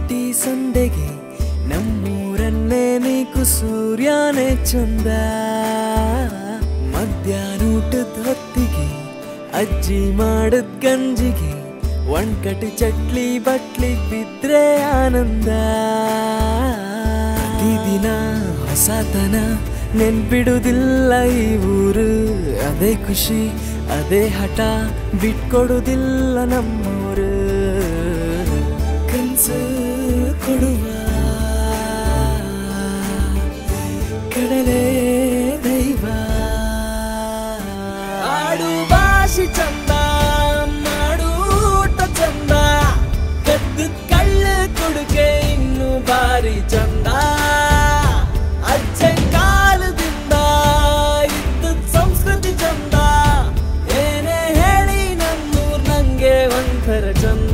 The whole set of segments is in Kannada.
ಸಿಟಿ ಸಂದೆಗೆ ನಮ್ಮೂರನ್ನೇ ನೀಕು ಸೂರ್ಯನೇ ಚಂದ ಮಧ್ಯಾಹ್ನೂಟದ ಹೊತ್ತಿಗೆ ಅಜ್ಜಿ ಮಾಡದ್ ಗಂಜಿಗೆ ಒಣ್ಕಟ್ಟು ಚಟ್ಲಿ ಬಟ್ಲಿ ಬಿದ್ರೆ ಆನಂದ ಪ್ರತಿದಿನ ಹೊಸತನ ನೆನ್ಪಿಡುವುದಿಲ್ಲ ಈ ಊರು ಅದೇ ಖುಷಿ ಅದೇ ಹಠ ಬಿಟ್ಕೊಡುವುದಿಲ್ಲ ನಮ್ಮೂರು ಕನ್ಸು ಕೊಡುವ ಕಡಲೆ ದೈವ ಆಡು ಭಾಷೆ ಚಂದ ಮಾಡು ಊಟ ಚಂದ ಕದ್ದು ಕಳ್ಳ ಕೊಡುಗೆ ಇನ್ನು ಬಾರಿ ಚಂದ ಅಜ್ಜ ಕಾಲದಿಂದ ಇದ್ದ ಸಂಸ್ಕೃತಿ ಚಂದ ಏನೇ ಹೇಳಿ ನಮ್ಮೂರ್ ನಂಗೆ ಒಂಥರ ಚಂದ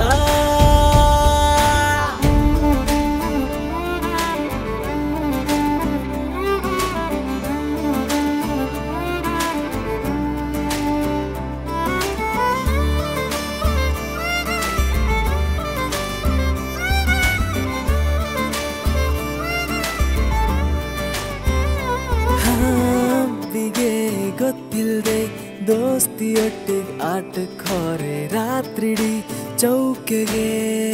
ಹಬ್ಬಿಗೆ ಗೊತ್ತಿಲ್ದೆ ದೋಸ್ತಿಯೊಟ್ಟಿಗೆ ಆಟಕ್ಕೆ ಹೊರೆ ರಾತ್ರಿಡಿ ಚೌಕೆಗೆ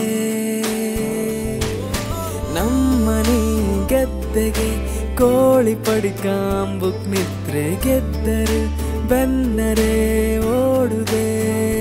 ನಮ್ಮನಿ ಗೆದ್ದೆಗೆ ಕೋಳಿ ಪಡಿಕಾಂಬುಕ್ ನಿದ್ರೆ ಗೆದ್ದರು ಬೆನ್ನರೆ ಓಡುದೆ